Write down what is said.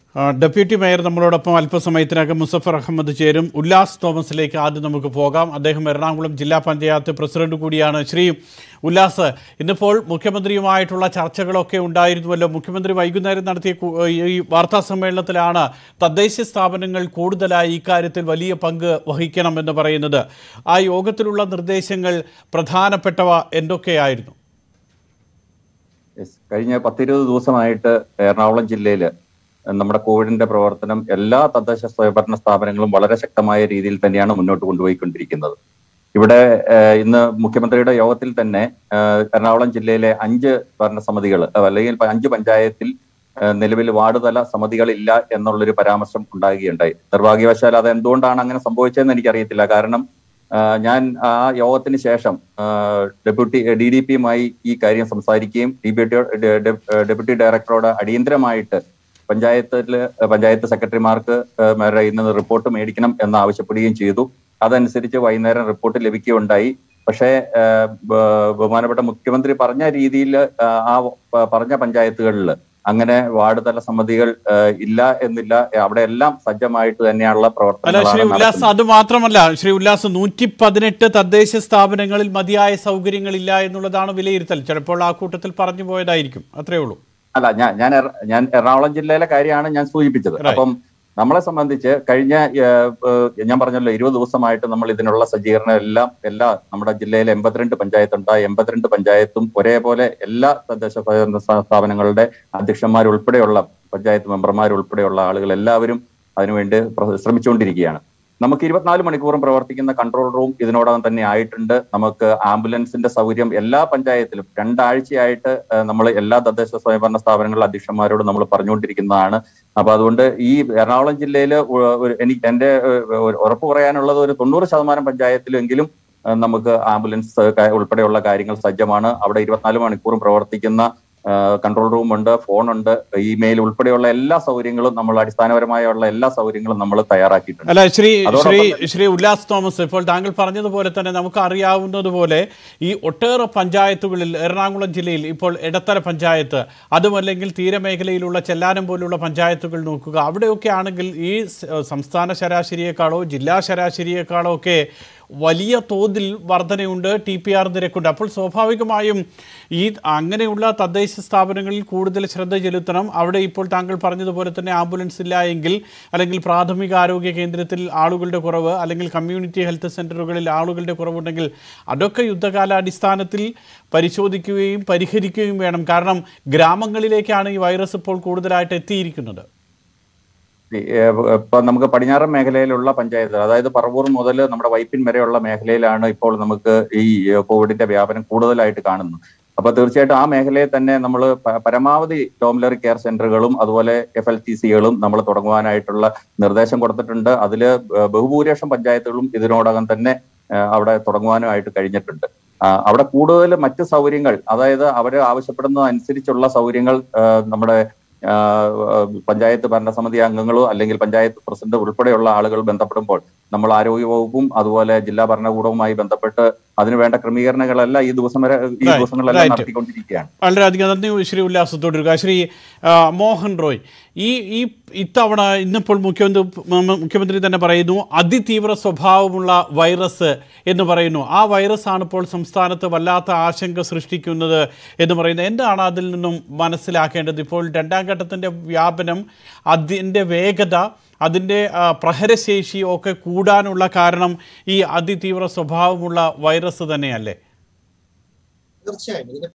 ആ, deputy mayor നമ്മളോടൊപ്പം അല്പസമയത്തിനകം മുസഫർ അഹമ്മദ് ചേരും ഉല്ലാസ് തോമസിലേക്ക് ആദ്യം നമുക്ക് പോകാം അദ്ദേഹം എറണാകുളം ജില്ലാ പഞ്ചായത്ത് പ്രസിഡന്റ് കൂടിയാണ് ശ്രീ ഉല്ലാസ് ഇന്നിപ്പോൾ മുഖ്യമന്ത്രിയുമായിട്ടുള്ള ചർച്ചകളൊക്കെ ഉണ്ടായിരുന്നുവല്ലോ മുഖ്യമന്ത്രി വൈകുന്നേരം നടത്തിയ കു- ഈ വാർത്താ സമ്മേളനത്തിലാണ് തദ്ദേശ സ്ഥാപനങ്ങൾ കൂടുതലായി ഇക്കാര്യത്തിൽ വലിയ പങ്ക് വഹിക്കണമെന്ന് പറയുന്നത് ആ യോഗത്തിലുള്ള നിർദ്ദേശങ്ങൾ പ്രധാനപ്പെട്ടവ എന്തൊക്കെയായിരുന്നു Yes. കഴിഞ്ഞ പത്തിരുപത് ദിവസമായിട്ട് എറണാകുളം ജില്ലയിൽ നമ്മുടെ കോവിഡിന്റെ പ്രവർത്തനം എല്ലാ തദ്ദേശ സ്വയംഭരണ സ്ഥാപനങ്ങളും വളരെ ശക്തമായ രീതിയിൽ തന്നെയാണ് മുന്നോട്ട് കൊണ്ടുപോയിക്കൊണ്ടിരിക്കുന്നത് ഇവിടെ ഏഹ്, ഇന്ന് മുഖ്യമന്ത്രിയുടെ യോഗത്തിൽ തന്നെ ഏഹ്, എറണാകുളം ജില്ലയിലെ അഞ്ച് ഭരണസമിതികൾ ഏഹ്, അല്ലെങ്കിൽ പ- അഞ്ച് പഞ്ചായത്തിൽ ഏഹ്, നിലവിൽ വാർഡ് തല സമിതികളില്ല എന്നുള്ളൊരു പരാമർശം ഉണ്ടാകുകയുണ്ടായി നിർഭാഗ്യവശാൽ അത് എന്തുകൊണ്ടാണ് അങ്ങനെ സംഭവിച്ചതെന്ന് എനിക്കറിയത്തില്ല കാരണം ആഹ് ഞാൻ ആ യോഗത്തിന് ശേഷം ആഹ് ഡെപ്യൂട്ടി ഡി ഡി പിയുമായി ഈ കാര്യം സംസാരിക്കുകയും ഡെപ്യൂട്ടി ഡെപ്യൂട്ടി ഡയറക്ടറോട് അടിയന്തരമായിട്ട് പഞ്ചായത്തിൽ പഞ്ചായത്ത് സെക്രട്ടറിമാർക്ക് ആഹ് മാരുടെ ഇന്ന് റിപ്പോർട്ട് മേടിക്കണം എന്ന് ആവശ്യപ്പെടുകയും ചെയ്തു അതനുസരിച്ച് വൈകുന്നേരം റിപ്പോർട്ട് ലഭിക്കുകയുണ്ടായി പക്ഷേ ആഹ് ബ- ബഹുമാനപ്പെട്ട മുഖ്യമന്ത്രി പറഞ്ഞ രീതിയിൽ ആഹ് ആ പ- പറഞ്ഞ പഞ്ചായത്തുകളിൽ അങ്ങനെ വാർഡ് തല സമിതികൾ ആഹ് ഇല്ല എന്നില്ല അവിടെ എല്ലാം സജ്ജമായിട്ട് തന്നെയുള്ള അല്ല ശ്രീ പ്രവർത്തനങ്ങളാണ് ഉല്ലാസ് നടക്കുന്നത്. അത് മാത്രമല്ല ശ്രീ ഉല്ലാസ് നൂറ്റി പതിനെട്ട് തദ്ദേശ സ്ഥാപനങ്ങളിൽ മതിയായ സൗകര്യങ്ങളില്ല എന്നുള്ളതാണ് വിലയിരുത്തൽ ചിലപ്പോൾ ആ കൂട്ടത്തിൽ പറഞ്ഞു പോയതായിരിക്കും അത്രേ ഉള്ളൂ അല്ല ഞാൻ ഞാൻ എറ- ഞാൻ എറണാകുളം ജില്ലയിലെ കാര്യമാണ് ഞാൻ സൂചിപ്പിച്ചത് Right. അപ്പം നമ്മളെ സംബന്ധിച്ച് കഴിഞ്ഞ ഏഹ്, ഏഹ്, ഞാൻ പറഞ്ഞല്ലോ ഇരുപത് ദിവസമായിട്ട് നമ്മൾ ഇതിനുള്ള സജ്ജീകരണം എല്ലാം എല്ലാ നമ്മുടെ ജില്ലയിലെ എൺപത്തിരണ്ട് പഞ്ചായത്തുണ്ട് ആ എൺപത്തിരണ്ട് പഞ്ചായത്തും ഒരേപോലെ എല്ലാ തദ്ദേശ സ്വയംഭരണ സ്ഥാ- സ്ഥാപനങ്ങളുടെ അധ്യക്ഷന്മാരുൾപ്പെടെയുള്ള പഞ്ചായത്ത് മെമ്പർമാരുൾപ്പെടെയുള്ള ആളുകൾ എല്ലാവരും അതിനുവേണ്ടി പ്ര- ശ്രമിച്ചുകൊണ്ടിരിക്കുകയാണ് നമുക്ക് ഇരുപത്തിനാല് മണിക്കൂറും പ്രവർത്തിക്കുന്ന കൺട്രോൾ റൂം ഇതിനോടകം തന്നെ ആയിട്ടുണ്ട് നമുക്ക് ആംബുലൻസിന്റെ സൗകര്യം എല്ലാ പഞ്ചായത്തിലും രണ്ടാഴ്ചയായിട്ട് നമ്മൾ എല്ലാ തദ്ദേശ സ്വയംഭരണ സ്ഥാപനങ്ങളിലെ അധ്യക്ഷന്മാരോട് നമ്മൾ പറഞ്ഞുകൊണ്ടിരിക്കുന്നതാണ് അപ്പൊ അതുകൊണ്ട് ഈ എറണാകുളം ജില്ലയിൽ എനിക്ക് എന്റെ ഏഹ്, ഒരു ഉറപ്പ് പറയാനുള്ളത് ഒരു തൊണ്ണൂറ് ശതമാനം പഞ്ചായത്തിലെങ്കിലും ഏഹ്, നമുക്ക് ആംബുലൻസ് ക- ഉൾപ്പെടെയുള്ള കാര്യങ്ങൾ സജ്ജമാണ് അവിടെ ഇരുപത്തിനാല് മണിക്കൂറും പ്രവർത്തിക്കുന്ന കൺട്രോൾ റൂം ഉണ്ട് ഫോണുണ്ട് ഇമെയിൽ ഉൾപ്പെടെയുള്ള എല്ലാ സൗകര്യങ്ങളും നമ്മൾ അടിസ്ഥാനപരമായുള്ള എല്ലാ സൗകര്യങ്ങളും നമ്മൾ തയ്യാറാക്കിയിട്ടുണ്ട് അല്ല ശ്രീ ശ്രീ അതോടൊപ്പം ശ്രീ ഉല്ലാസ് തോമസ് ഇപ്പോൾ താങ്കൾ പറഞ്ഞതുപോലെ തന്നെ നമുക്ക് അറിയാവുന്നതുപോലെ ഈ ഒട്ടേറെ പഞ്ചായത്തുകളിൽ എറണാകുളം ജില്ലയിൽ ഇപ്പോൾ ഇടത്തര പഞ്ചായത്ത് അതുമല്ലെങ്കിൽ തീരമേഖലയിലുള്ള ചെല്ലാനം പോലുള്ള പഞ്ചായത്തുകൾ നോക്കുക അവിടെയൊക്കെ ആണെങ്കിൽ ഈ സ- സംസ്ഥാന ശരാശരിയേക്കാളോ ജില്ലാ ശരാശരിയേക്കാളോ ഒക്കെ വലിയ തോതിൽ വർധനയുണ്ട് ടി പി ആർ നിരക്കുണ്ട് അപ്പോൾ സ്വാഭാവികമായും ഈ അങ്ങനെയുള്ള തദ്ദേശ സ്ഥാപനങ്ങളിൽ കൂടുതൽ ശ്രദ്ധ ചെലുത്തണം അവിടെ ഇപ്പോൾ താങ്കൾ പറഞ്ഞതുപോലെ തന്നെ ആംബുലൻസ് ഇല്ല എങ്കിൽ അല്ലെങ്കിൽ പ്രാഥമിക ആരോഗ്യ കേന്ദ്രത്തിൽ ആളുകളുടെ കുറവ് അല്ലെങ്കിൽ കമ്മ്യൂണിറ്റി ഹെൽത്ത് സെൻ്ററുകളിൽ ആളുകളുടെ കുറവുണ്ടെങ്കിൽ അതൊക്കെ യുദ്ധകാലാടിസ്ഥാനത്തിൽ പരിശോധിക്കുകയും പരിഹരിക്കുകയും വേണം കാരണം ഗ്രാമങ്ങളിലേക്കാണ് ഈ വൈറസ് ഇപ്പോൾ കൂടുതലായിട്ട് എത്തിയിരിക്കുന്നത് ഈ, ഏഹ്, ഇപ്പൊ നമുക്ക് പടിഞ്ഞാറൻ മേഖലയിലുള്ള പഞ്ചായത്ത് അതായത് പറവൂർ മുതൽ നമ്മുടെ വൈപ്പിൻ വരെയുള്ള മേഖലയിലാണ് ഇപ്പോൾ നമുക്ക് ഈ ഏഹ്, കോവിഡിന്റെ വ്യാപനം കൂടുതലായിട്ട് കാണുന്നത് അപ്പൊ തീർച്ചയായിട്ടും ആ മേഖലയിൽ തന്നെ നമ്മൾ പരമാവധി ഡോമിലറി കെയർ സെന്ററുകളും അതുപോലെ എഫ് എൽ ടി സികളും നമ്മൾ തുടങ്ങുവാനായിട്ടുള്ള നിർദ്ദേശം കൊടുത്തിട്ടുണ്ട് അതിൽ ബഹുഭൂരിപക്ഷം പഞ്ചായത്തുകളും ഇതിനോടകം തന്നെ ഏഹ്, അവിടെ തുടങ്ങുവാനുമായിട്ട് കഴിഞ്ഞിട്ടുണ്ട് ആ, അവിടെ കൂടുതൽ മറ്റ് സൗകര്യങ്ങൾ അതായത് അവർ ആവശ്യപ്പെടുന്ന അനുസരിച്ചുള്ള സൗകര്യങ്ങൾ ഏഹ്, നമ്മുടെ ആ, ആ, പഞ്ചായത്ത് ഭരണസമിതി അംഗങ്ങളോ അല്ലെങ്കിൽ പഞ്ചായത്ത് പ്രസിഡന്റ് ഉൾപ്പെടെയുള്ള ആളുകൾ ബന്ധപ്പെടുമ്പോൾ നമ്മൾ ആരോഗ്യ വകുപ്പും അതുപോലെ ജില്ലാ ഭരണകൂടവുമായി ബന്ധപ്പെട്ട് അതിനുവേണ്ട ക്രമീകരണങ്ങളെല്ലാം ഈ ദിവസം വരെ ഈ Right, ദിവസങ്ങളിലെല്ലാം right. നടത്തിക്കൊണ്ടിരിക്കുകയാണ് വളരെയധികം നന്ദി ശ്രീ ഉല്ലാസ് തുടരുക ശ്രീ ആ, മോഹൻ റോയ് ഈ ഈ ഇത്തവണ ഇന്നിപ്പോൾ മുഖ്യമന്ത്രി മ- മുഖ്യമന്ത്രി തന്നെ പറയുന്നു അതിതീവ്ര സ്വഭാവമുള്ള വൈറസ് എന്ന് പറയുന്നു ആ വൈറസ് ആണ് ഇപ്പോൾ സംസ്ഥാനത്ത് വല്ലാത്ത ആശങ്ക സൃഷ്ടിക്കുന്നത് എന്ന് പറയുന്നത് എന്താണ് അതിൽ നിന്നും മനസ്സിലാക്കേണ്ടത് ഇപ്പോൾ രണ്ടാം ഘട്ടത്തിൻ്റെ വ്യാപനം അതിൻ്റെ വേഗത അതിൻ്റെ ആ, പ്രഹരശേഷി ഒക്കെ കൂടാനുള്ള കാരണം ഈ അതിതീവ്ര സ്വഭാവമുള്ള വൈറസ് തന്നെയല്ലേ തീർച്ചയായും ഇതിന്റെ